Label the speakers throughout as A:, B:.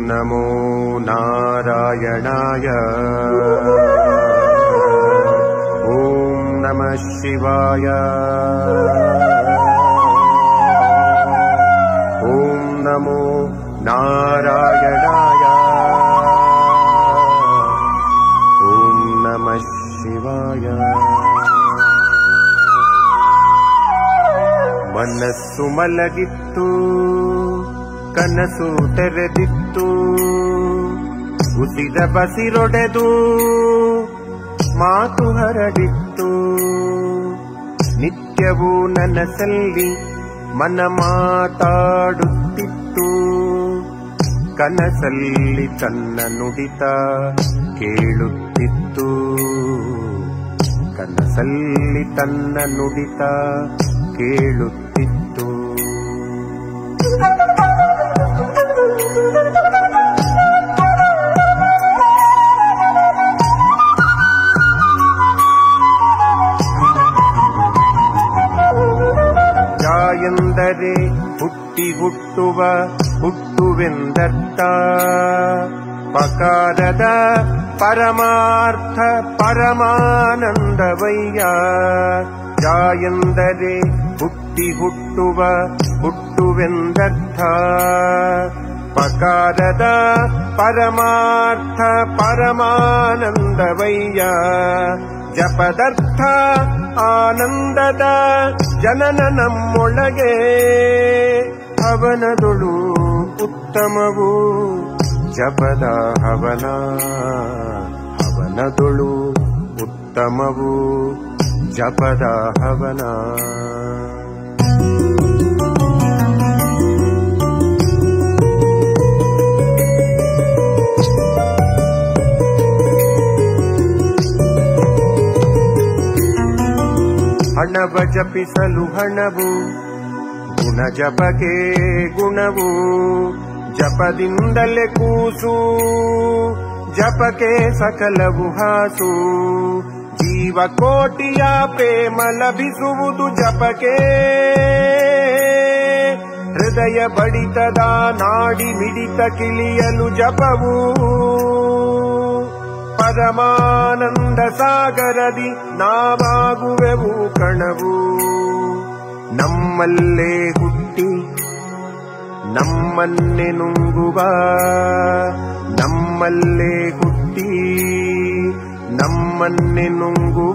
A: नमो नारायणाय ॐ नमः शिवाय ॐ नमो नारायणाय ॐ नमः शिवाय ಮನಸ್ಸು ಮಲಗಿತ್ತು ಕನಸು ತೆರೆದಿತ್ತು ಉಸಿದ ಬಸಿರೊಡೆದು ಮಾತು ಹರಡಿತ್ತು ನಿತ್ಯವೂ ನನಸಲ್ಲಿ ಮನ ಮಾತಾಡುತ್ತಿತ್ತು ಕನಸಲ್ಲಿ ತನ್ನ ನುಡಿತ ಕೇಳುತ್ತಿತ್ತು ಕನಸಲ್ಲಿ ತನ್ನ ನುಡಿತ ಕೇಳುತ್ತಿತ್ತು ಜ ಎಂದರೆ ಹುಟ್ಟಿ ಹುಟ್ಟುವ ಹುಟ್ಟುವೆಂದರ್ಥ ಪಕಾರದ ಪರಮಾರ್ಥ ಪರಮಾನಂದವಯ್ಯ ಜ ಎಂದರೆ ಹುಟ್ಟಿ ಹುಟ್ಟುವ ಹುಟ್ಟುವೆಂದರ್ಥ ಪಕಾರದ ಪರಮಾರ್ಥ ಪರಮಾನಂದವಯ್ಯ ಜಪದರ್ಥ ಆನಂದದ ಜನನ ನಮ್ಮೊಳಗೆ ಹವನದೊಳು ಉತ್ತಮವು ಜಪದ ಹವನ ಹವನದೊಳು ಉತ್ತಮವು ಜಪದ ಹವನ ಹಣವ ಜಪಿಸಲು ಹಣವು ಗುಣ ಜಪಗೆ ಗುಣವು ಜಪದಿಂದಲೇ ಕೂಸು ಜಪಕ್ಕೆ ಸಕಲವು ಹಾಸು ಜೀವಕೋಟಿಯ ಪ್ರೇಮ ಲಭಿಸುವುದು ಜಪಕ್ಕೆ ಹೃದಯ ಬಡಿತದ ನಾಡಿ ಮಿಡಿತ ಕಿಳಿಯಲು ಜಪವು ಪರಮಾನಂದ ಸಾಗರದಿ ನಾವಾಗುವೆವು ಕಣವು ನಮ್ಮಲ್ಲೇ ಹುಟ್ಟಿ ನಮ್ಮನ್ನೇ ನುಂಗುವ ನಮ್ಮಲ್ಲೇ ಹುಟ್ಟಿ ನಮ್ಮನ್ನೇ ನುಂಗುವ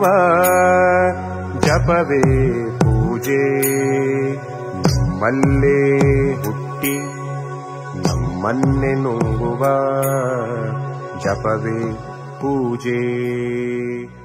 A: ಜಪವೇ ಪೂಜೆ ನಮ್ಮಲ್ಲೇ ಹುಟ್ಟಿ ನಮ್ಮನ್ನೇ ನುಂಗುವ ಜಪವೇ ಪೂಜೆ